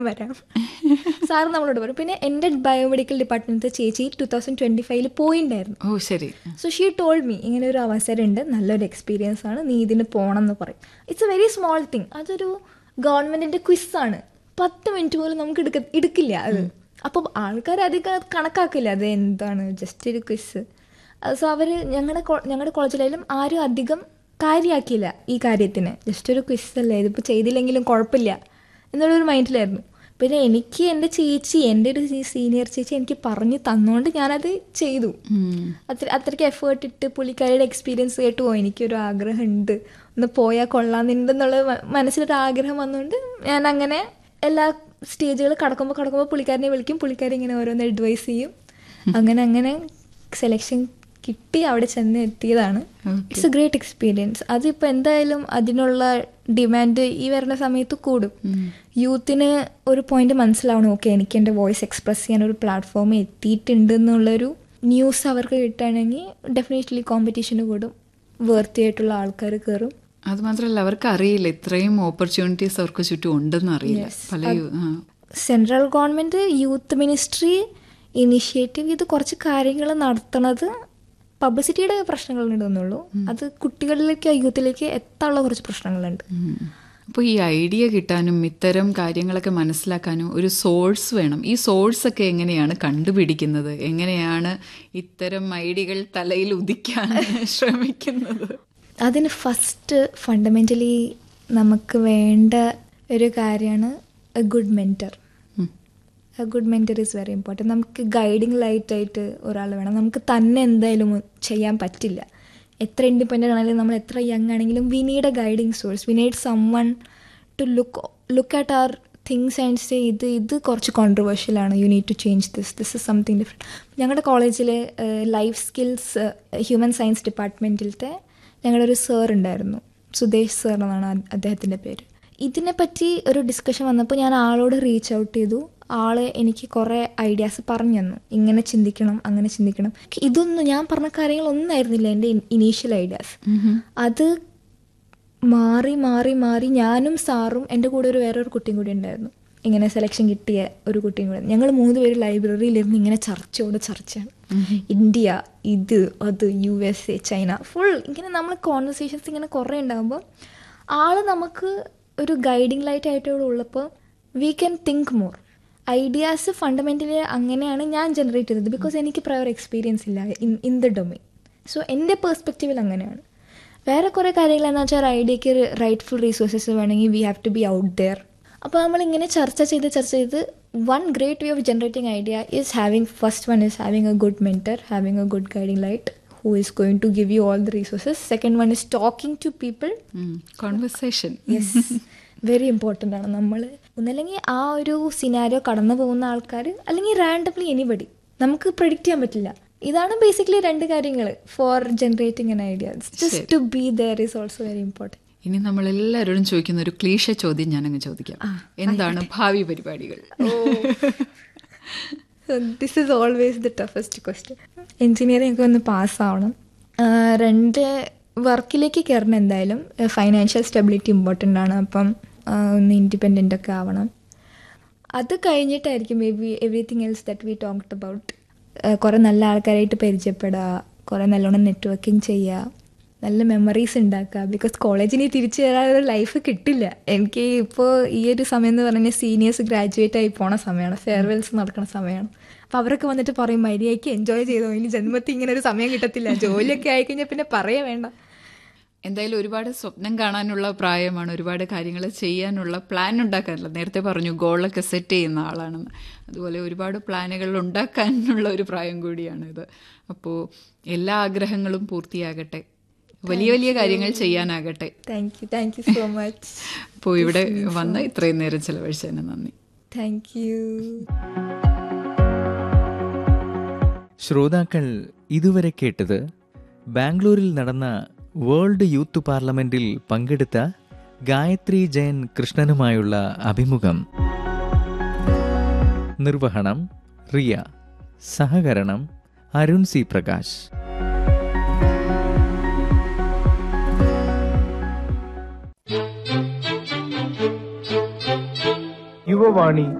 വരാം സാറ് നമ്മളോട് പറയും പിന്നെ എൻ്റെ ബയോമെഡിക്കൽ ഡിപ്പാർട്ട്മെൻറ്റ് ചേച്ചി ടു തൗസൻഡ് ട്വൻറ്റി ഫൈവിൽ പോയിണ്ടായിരുന്നു ഓ ശരി സോ ഷീ ടോൾഡ് മീ ഇങ്ങനെ ഒരു അവസരം ഉണ്ട് നല്ലൊരു എക്സ്പീരിയൻസ് ആണ് നീ ഇതിന് പോകണം എന്ന് പറയും it's a very small thing അതൊരു ഗവൺമെൻറ്റിൻ്റെ ക്വിസ്സാണ് പത്ത് മിനിറ്റ് പോലും നമുക്ക് എടുക്ക എടുക്കില്ല അത് അപ്പം ആൾക്കാർ അധികം അത് കണക്കാക്കില്ല അത് എന്താണ് ജസ്റ്റ് ഒരു ക്വിസ് സോ അവർ ഞങ്ങളുടെ ഞങ്ങളുടെ കോളേജിലായാലും ആരും അധികം കാര്യമാക്കിയില്ല ഈ കാര്യത്തിന് ജസ്റ്റ് ഒരു ക്വിസ് അല്ലേ ഇതിപ്പോൾ ചെയ്തില്ലെങ്കിലും കുഴപ്പമില്ല എന്നുള്ളൊരു മൈൻഡിലായിരുന്നു പിന്നെ എനിക്ക് എൻ്റെ ചേച്ചി എൻ്റെ ഒരു സീനിയർ ചേച്ചി എനിക്ക് പറഞ്ഞു തന്നുകൊണ്ട് ഞാനത് ചെയ്തു അത്ര അത്രയ്ക്ക് എഫേർട്ട് ഇട്ട് പുള്ളിക്കാരിയുടെ എക്സ്പീരിയൻസ് കേട്ട് പോയി എനിക്കൊരു ആഗ്രഹമുണ്ട് ഒന്ന് പോയാൽ കൊള്ളാമെന്നുണ്ടെന്നുള്ള മ- മനസ്സിലൊരു ആഗ്രഹം വന്നുകൊണ്ട് ഞാൻ അങ്ങനെ എല്ലാ സ്റ്റേജുകൾ കടക്കുമ്പോൾ കടക്കുമ്പോൾ പുള്ളിക്കാരനെ വിളിക്കും പുള്ളിക്കാരി ഇങ്ങനെ ഓരോന്ന് അഡ്വൈസ് ചെയ്യും അങ്ങനെ അങ്ങനെ സെലക്ഷൻ കിട്ടി അവിടെ ചെന്ന് എത്തിയതാണ് ഇറ്റ്സ് എ ഗ്രേറ്റ് എക്സ്പീരിയൻസ് അതിപ്പോൾ എന്തായാലും അതിനുള്ള ഡിമാൻഡ് ഈ വരുന്ന സമയത്ത് കൂടും യൂത്തിന് ഒരു പോയിന്റ് മനസ്സിലാവണം ഓക്കെ എനിക്ക് എൻ്റെ വോയിസ് എക്സ്പ്രസ് ചെയ്യാൻ ഒരു പ്ലാറ്റ്ഫോം എത്തിയിട്ടുണ്ട് എന്നുള്ളൊരു ന്യൂസ് അവർക്ക് കിട്ടുകയാണെങ്കിൽ ഡെഫിനറ്റ്ലി കോമ്പറ്റീഷന് കൂടും വേർത്തി ആയിട്ടുള്ള ആൾക്കാർ കയറും അത് മാത്രമല്ല അവർക്ക് അറിയില്ല ഇത്രയും ഓപ്പർച്യൂണിറ്റീസ് അവർക്ക് ചുറ്റും ഉണ്ടെന്ന് അറിയില്ല പല യു- ആ. Central government youth ministry initiative ഇത് കുറച്ച് കാര്യങ്ങൾ നടത്തണത് പബ്ലിസിറ്റിയുടെ പ്രശ്നങ്ങളുണ്ടെന്നുള്ളൂ അത് കുട്ടികളിലേക്ക് യൂത്തിലേക്ക് എത്താനുള്ള കുറച്ച് പ്രശ്നങ്ങളുണ്ട് ഉം. അപ്പോൾ ഈ ഐഡിയ കിട്ടാനും ഇത്തരം കാര്യങ്ങളൊക്കെ മനസ്സിലാക്കാനും ഒരു സോഴ്സ് വേണം ഈ സോഴ്സ് ഒക്കെ എങ്ങനെയാണ് കണ്ടുപിടിക്കുന്നത് എങ്ങനെയാണ് ഇത്തരം ഐഡിയകൾ തലയിൽ ഉദിക്കാൻ ശ്രമിക്കുന്നത് അതിന് ഫസ്റ്റ് ഫണ്ടമെൻ്റലി നമുക്ക് വേണ്ട ഒരു കാര്യമാണ് എ ഗുഡ് മെൻറ്റർ ഉം. A good mentor is very important നമുക്ക് ഗൈഡിങ് ലൈറ്റായിട്ട് ഒരാൾ വേണം നമുക്ക് തന്നെ എന്തായാലും ചെയ്യാൻ പറ്റില്ല എത്ര ഇൻഡിപെൻഡൻ്റ് ആണെങ്കിലും നമ്മൾ എത്ര യങ് ആണെങ്കിലും we need a guiding source we need someone to look look at our things and say ഇത് ഇത് കുറച്ച് കോൺട്രവേഴ്ഷ്യലാണ് you need to change this this is something different ഞങ്ങളുടെ കോളേജിൽ ലൈഫ് സ്കിൽസ് ഹ്യൂമൻ സയൻസ് ഡിപ്പാർട്ട്മെൻറ്റിലത്തെ ഞങ്ങളുടെ ഒരു സർ ഉണ്ടായിരുന്നു സുദേശ് സർ എന്നാണ് അ- അദ്ദേഹത്തിൻ്റെ പേര് ഇതിനെപ്പറ്റി ഒരു ഡിസ്കഷൻ വന്നപ്പോൾ ഞാൻ ആളോട് റീച്ച് ഔട്ട് ചെയ്തു ആള് എനിക്ക് കുറേ ഐഡിയാസ് പറഞ്ഞു തന്നു ഇങ്ങനെ ചിന്തിക്കണം അങ്ങനെ ചിന്തിക്കണം ഇതൊന്നും ഞാൻ പറഞ്ഞ കാര്യങ്ങളൊന്നായിരുന്നില്ല എൻ്റെ ഇനീഷ്യൽ ഐഡിയാസ് അത് മാറി മാറി മാറി ഞാനും സാറും എൻ്റെ കൂടെ ഒരു വേറൊരു കുട്ടിയും കൂടി ഉണ്ടായിരുന്നു ഇങ്ങനെ സെലക്ഷൻ കിട്ടിയ ഒരു കുട്ടിയും കൂടെ ഞങ്ങൾ മൂന്ന് പേര് ലൈബ്രറിയിലിരുന്ന് ഇങ്ങനെ ചർച്ചയോട് ചർച്ചയാണ് ഇന്ത്യ ഇത് അത് U S A China full ഇങ്ങനെ നമ്മൾ കോൺവെർസേഷൻസ് ഇങ്ങനെ കുറേ ഉണ്ടാകുമ്പോൾ ആള് നമുക്ക് ഒരു ഗൈഡിങ് ലൈറ്റ് ആയിട്ട് ഇവിടെ ഉള്ളപ്പോൾ we can think more ideas fundamentally അങ്ങനെയാണ് ഞാൻ ജനറേറ്റ് ചെയ്തത് ബിക്കോസ് എനിക്ക് പ്രയർ എക്സ്പീരിയൻസ് ഇല്ല in in the domain so എൻ്റെ പേഴ്സ്പെക്റ്റീവിൽ അങ്ങനെയാണ് വേറെ കുറേ കാര്യങ്ങൾ എന്താ വെച്ചാൽ ഐഡിയക്ക് റൈറ്റ്ഫുൾ റീസോഴ്സസ് വേണമെങ്കിൽ we have to be out there അപ്പോൾ നമ്മളിങ്ങനെ ചർച്ച ചെയ്ത് ചർച്ച ചെയ്ത് one great way of generating idea is having first one is having a good mentor having a good guiding light who is going to give you all the resources second one is talking to people conversation yes very important ആണ് നമ്മൾ ഒന്നല്ലെങ്കിൽ ആ ഒരു scenario കടന്നു പോകുന്ന ആൾക്കാർ അല്ലെങ്കിൽ randomly anybody നമുക്ക് പ്രെഡിക്റ്റ് ചെയ്യാൻ പറ്റില്ല ഇതാണ് ബേസിക്കലി രണ്ട് കാര്യങ്ങൾ for generating N ideas just to be there is also very important ഇനി നമ്മൾ എല്ലാവരോടും ചോദിക്കുന്ന ഒരു ക്ലീശ ചോദ്യം ഞാനങ്ങ് ചോദിക്കാം എന്താണ് ഭാവി പരിപാടികൾ this is always the toughest question engineering ഒക്കെ ഒന്ന് പാസ്സാവണം രണ്ട് വർക്കിലേക്ക് കയറണം എന്തായാലും ഫൈനാൻഷ്യൽ സ്റ്റെബിലിറ്റി ഇമ്പോർട്ടൻ്റ് ആണ് അപ്പം ആ, ഒന്ന് ഇൻഡിപെൻഡൻ്റ് ഒക്കെ ആവണം അത് കഴിഞ്ഞിട്ടായിരിക്കും maybe everything else that we talked about കുറേ നല്ല ആൾക്കാരായിട്ട് പരിചയപ്പെടുക കുറേ നല്ലോണം നെറ്റ്വർക്കിംഗ് ചെയ്യുക നല്ല മെമ്മറീസ് ഉണ്ടാക്കുക ബിക്കോസ് കോളേജിന് തിരിച്ചു വരാൻ ഒരു ലൈഫ് കിട്ടില്ല എനിക്ക് ഇപ്പോൾ ഈ ഒരു സമയം എന്ന് പറഞ്ഞാൽ സീനിയേഴ്സ് ഗ്രാജുവേറ്റ് ആയി പോണ സമയമാണ് ഫെയർവെൽസ് നടക്കുന്ന സമയമാണ് അപ്പോൾ അവരൊക്കെ വന്നിട്ട് പറയും മര്യാദയ്ക്ക് എൻജോയ് ചെയ്തോ ഇനി ജന്മത്തിൽ ഇങ്ങനെ ഒരു സമയം കിട്ടത്തില്ല ജോലിയൊക്കെ ആയിക്കഴിഞ്ഞാൽ പിന്നെ പറയേ വേണ്ട എന്തായാലും ഒരുപാട് സ്വപ്നം കാണാനുള്ള പ്രായമാണ് ഒരുപാട് കാര്യങ്ങൾ ചെയ്യാനുള്ള പ്ലാൻ ഉണ്ടാക്കാനുള്ള നേരത്തെ പറഞ്ഞു ഗോളൊക്കെ സെറ്റ് ചെയ്യുന്ന ആളാണെന്ന് അതുപോലെ ഒരുപാട് പ്ലാനുകൾ ഉണ്ടാക്കാനുള്ള ഒരു പ്രായം കൂടിയാണ് ഇത് അപ്പോൾ എല്ലാ ആഗ്രഹങ്ങളും പൂർത്തിയാകട്ടെ വലിയ വലിയ കാര്യങ്ങൾ ചെയ്യാനാകട്ടെ thank you thank you so much അപ്പോൾ ഇവിടെ വന്ന് ഇത്രയും നേരം ചിലവഴിച്ചതിന് നന്ദി താങ്ക് യു ശ്രോതാക്കൾ ഇതുവരെ കേട്ടത് ബാംഗ്ലൂരിൽ നടന്ന വേൾഡ് യൂത്ത് പാർലമെന്റിൽ പങ്കെടുത്ത ഗായത്രി ജയൻ കൃഷ്ണനുമായുള്ള അഭിമുഖം നിർവഹണം റിയ സഹകരണം അരുൺ സി പ്രകാശ് You യുവവാണി